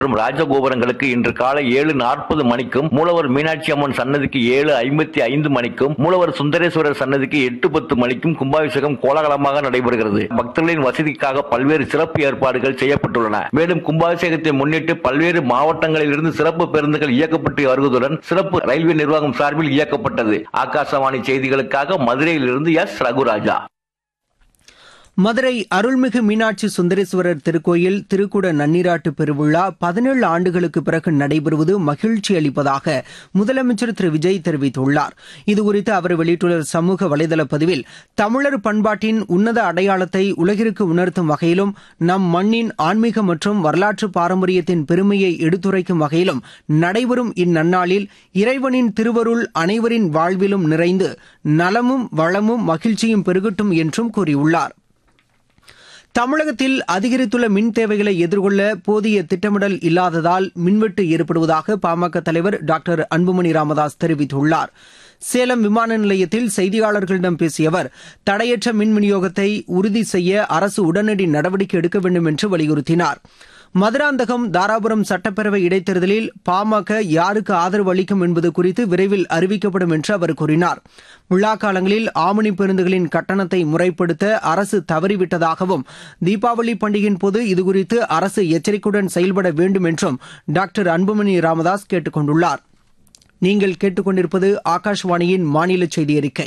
மற்றும் ராஜகோபுரங்களுக்கு இன்று காலை ஏழு நாற்பது மணிக்கும் மூலவர் மீனாட்சி அம்மன் சன்னதிக்கு ஏழு ஐம்பத்தி ஐந்து மணிக்கும் மூலவர் சுந்தரேஸ்வரர் சன்னதிக்கு எட்டு பத்து மணிக்கும் கும்பாபிஷேகம் கோலாகலமாக நடைபெறுகிறது பக்தர்களின் வசதிக்காக பல்வேறு சிறப்பு ஏற்பாடுகள் செய்யப்பட்டுள்ளன மேலும் கும்பாபிஷேகத்தை முன்னிட்டு பல்வேறு மாவட்டங்களில் இருந்து சிறப்பு பேருந்துகள் இயக்கப்பட்டு வருவதுடன் சிறப்பு ரயில்வே நிர்வாகம் சார்பில் இயக்கப்பட்டது ஆகாசவாணி செய்திகளுக்காக மதுரையிலிருந்து எஸ் ரகுராஜா மதுரை அருள்மிகு மீனாட்சி சுந்தரேஸ்வரர் திருக்கோயில் திருக்குட நன்னீராட்டு பெருவிழா பதினேழு ஆண்டுகளுக்கு பிறகு நடைபெறுவது மகிழ்ச்சி அளிப்பதாக முதலமைச்சர் திரு விஜய் தெரிவித்துள்ளார் இதுகுறித்து அவர் வெளியிட்டுள்ள சமூக வலைதள பதிவில் தமிழர் பண்பாட்டின் உன்னத அடையாளத்தை உலகிற்கு உணர்த்தும் வகையிலும் நம் மண்ணின் ஆன்மீக மற்றும் வரலாற்று பாரம்பரியத்தின் பெருமையை எடுத்துரைக்கும் வகையிலும் நடைபெறும் இந்நன்னாளில் இறைவனின் திருவருள் அனைவரின் வாழ்விலும் நிறைந்து நலமும் வளமும் மகிழ்ச்சியும் பெருகட்டும் என்றும் கூறியுள்ளார் தமிழகத்தில் அதிகரித்துள்ள மின் தேவைகளை எதிர்கொள்ள போதிய திட்டமிடல் இல்லாததால் மின்வெட்டு ஏற்படுவதாக பாமக தலைவர் டாக்டர் அன்புமணி ராமதாஸ் தெரிவித்துள்ளார் சேலம் விமான நிலையத்தில் செய்தியாளர்களிடம் பேசிய அவர் தடையற்ற மின் விநியோகத்தை உறுதி செய்ய அரசு உடனடி நடவடிக்கை எடுக்க வேண்டும் என்று வலியுறுத்தினார் மதுராந்தகம் தாராபுரம் சட்டப்பேரவை இடைத்தேர்தலில் பாமக யாருக்கு ஆதரவு அளிக்கும் என்பது குறித்து விரைவில் அறிவிக்கப்படும் என்று அவர் கூறினார் விழா காலங்களில் ஆமணி பேருந்துகளின் கட்டணத்தை முறைப்படுத்த அரசு தவறிவிட்டதாகவும் தீபாவளி பண்டிகையின் போது இதுகுறித்து அரசு எச்சரிக்கையுடன் செயல்பட வேண்டும் என்றும் டாக்டர் அன்புமணி ராமதாஸ் கேட்டுக் கொண்டுள்ளார் நீங்கள் கேட்டுக்கொண்டிருப்பது ஆகாஷ்வாணியின் மாநில செய்தி அறிக்கை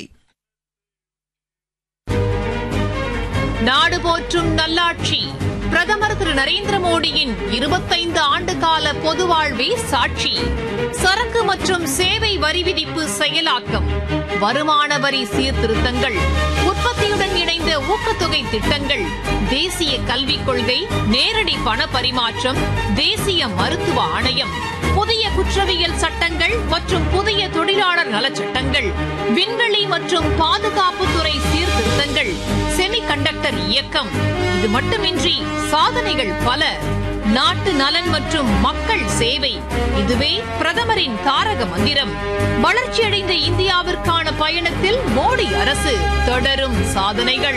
நாடு போற்றும் நல்லாட்சி பிரதமர் திரு நரேந்திர மோடியின் இருபத்தைந்து ஆண்டு கால பொது வாழ்வே சாட்சி சரக்கு மற்றும் சேவை வரி விதிப்பு செயலாக்கம் வருமான வரி சீர்திருத்தங்கள் உற்பத்தியுடன் இணைந்த ஊக்கத்தொகை திட்டங்கள் தேசிய கல்விக் கொள்கை நேரடி பண பரிமாற்றம் தேசிய மருத்துவ ஆணையம் புதிய குற்றவியல் சட்டங்கள் மற்றும் புதிய தொழிலாளர் நலச்சட்டங்கள் விண்வெளி மற்றும் பாதுகாப்புத்துறை சீர்திருத்தங்கள் செமி கண்டக்டர் இயக்கம் இது மட்டுமின்றி சாதனைகள் பல நாட்டு நலன் மற்றும் மக்கள் சேவை இதுவே பிரதமரின் தாரக மந்திரம் வளர்ச்சியடைந்த இந்தியாவிற்கான பயணத்தில் மோடி அரசு தொடரும் சாதனைகள்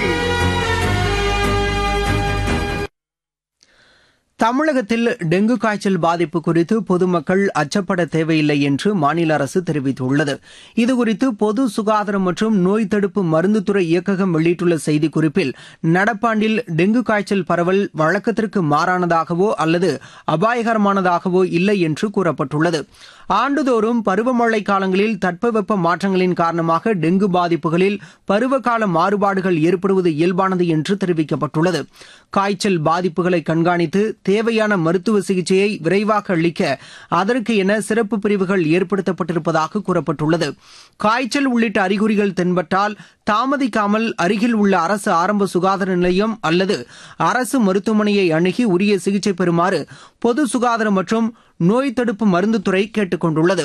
தமிழகத்தில் டெங்கு காய்ச்சல் பாதிப்பு குறித்து பொதுமக்கள் அச்சப்பட தேவையில்லை என்று மாநில அரசு தெரிவித்துள்ளது இதுகுறித்து பொது சுகாதாரம் மற்றும் நோய் தடுப்பு மருந்துத்துறை இயக்ககம் வெளியிட்டுள்ள செய்திக்குறிப்பில் நடப்பாண்டில் டெங்கு காய்ச்சல் பரவல் வழக்கத்திற்கு மாறானதாகவோ அல்லது அபாயகரமானதாகவோ இல்லை என்று கூறப்பட்டுள்ளது ஆண்டுதோறும் பருவமழை காலங்களில் தட்பவெப்ப மாற்றங்களின் காரணமாக டெங்கு பாதிப்புகளில் பருவகால மாறுபாடுகள் ஏற்படுவது இயல்பானது என்று தெரிவிக்கப்பட்டுள்ளது காய்ச்சல் பாதிப்புகளை கண்காணித்து தேவையான மருத்துவ சிகிச்சையை விரைவாக அளிக்க அதற்கு என சிறப்பு பிரிவுகள் ஏற்படுத்தப்பட்டிருப்பதாக கூறப்பட்டுள்ளது காய்ச்சல் உள்ளிட்ட அறிகுறிகள் தென்பட்டால் தாமதிக்காமல் அருகில் உள்ள அரசு ஆரம்ப சுகாதார நிலையம் அல்லது அரசு மருத்துவமனையை அணுகி உரிய சிகிச்சை பெறுமாறு பொது சுகாதாரம் மற்றும் நோய் தடுப்பு மருந்துத்துறை கேட்டுக் கொண்டுள்ளது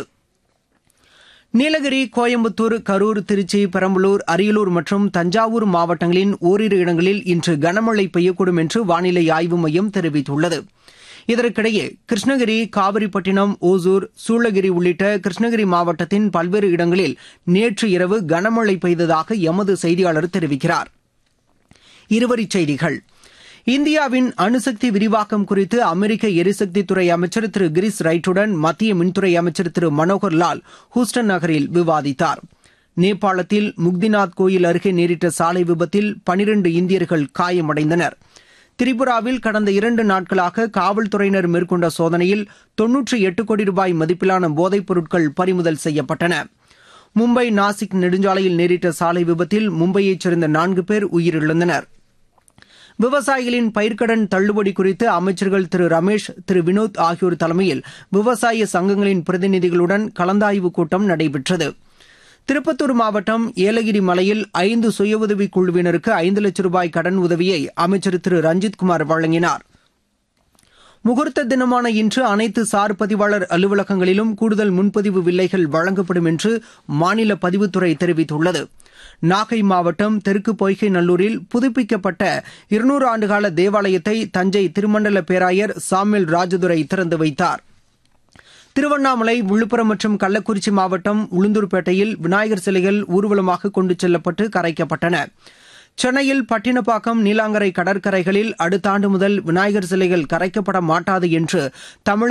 நீலகிரி கோயம்புத்தூர் கரூர் திருச்சி பெரம்பலூர் அரியலூர் மற்றும் தஞ்சாவூர் மாவட்டங்களின் ஓரிரு இடங்களில் இன்று கனமழை பெய்யக்கூடும் என்று வானிலை ஆய்வு மையம் தெரிவித்துள்ளது இதற்கிடையே கிருஷ்ணகிரி காவிரிப்பட்டினம் ஓசூர் சூளகிரி உள்ளிட்ட கிருஷ்ணகிரி மாவட்டத்தின் பல்வேறு இடங்களில் நேற்று இரவு கனமழை பெய்ததாக எமது செய்தியாளர் தெரிவிக்கிறார் இருவரிச் செய்திகள் இந்தியாவின் அணுசக்தி விரிவாக்கம் குறித்து அமெரிக்க எரிசக்தி துறை அமைச்சர் திரு கிரிஸ் ரைட்டுடன் மத்திய மின்துறை அமைச்சர் திரு மனோகர் லால் ஹூஸ்டன் நகரில் விவாதித்தார் நேபாளத்தில் முக்திநாத் கோயில் அருகே நேரிட்ட சாலை விபத்தில் பனிரண்டு இந்தியர்கள் காயமடைந்தனர் திரிபுராவில் கடந்த இரண்டு நாட்களாக காவல்துறையினர் மேற்கொண்ட சோதனையில் தொன்னூற்றி எட்டு கோடி ரூபாய் மதிப்பிலான போதைப் பொருட்கள் பறிமுதல் செய்யப்பட்டன மும்பை நாசிக் நெடுஞ்சாலையில் நேரிட்ட சாலை விபத்தில் மும்பையைச் சேர்ந்த நான்கு பேர் உயிரிழந்தனர் விவசாயிகளின் பயிர்க்கடன் தள்ளுபடி குறித்து அமைச்சர்கள் திரு ரமேஷ் திரு வினோத் ஆகியோர் தலைமையில் விவசாய சங்கங்களின் பிரதிநிதிகளுடன் கலந்தாய்வு கூட்டம் நடைபெற்றது திருப்பத்தூர் மாவட்டம் ஏலகிரி மலையில் ஐந்து சுய உதவி குழுவினருக்கு ஐந்து லட்சம் ரூபாய் கடன் உதவியை அமைச்சர் திரு ரஞ்சித்குமார் வழங்கினார் முகூர்த்த தினமான இன்று அனைத்து சார் பதிவாளர் அலுவலகங்களிலும் கூடுதல் முன்பதிவு வில்லைகள் வழங்கப்படும் என்று மாநில பதிவுத்துறை தெரிவித்துள்ளது நாகை மாவட்டம் தெற்கு பொய்கை நல்லூரில் புதுப்பிக்கப்பட்ட இருநூறு ஆண்டுகால தேவாலயத்தை தஞ்சை திருமண்டல பேராயர் சாமியல் ராஜதுரை திறந்து வைத்தார் திருவண்ணாமலை விழுப்புரம் மற்றும் கள்ளக்குறிச்சி மாவட்டம் உளுந்தூர்பேட்டையில் விநாயகர் சிலைகள் ஊர்வலமாக கொண்டு செல்லப்பட்டு கரைக்கப்பட்டன சென்னையில் பட்டினப்பாக்கம் நீலாங்கரை கடற்கரைகளில் அடுத்த ஆண்டு முதல் விநாயகர் சிலைகள் கரைக்கப்பட மாட்டாது என்று தமிழக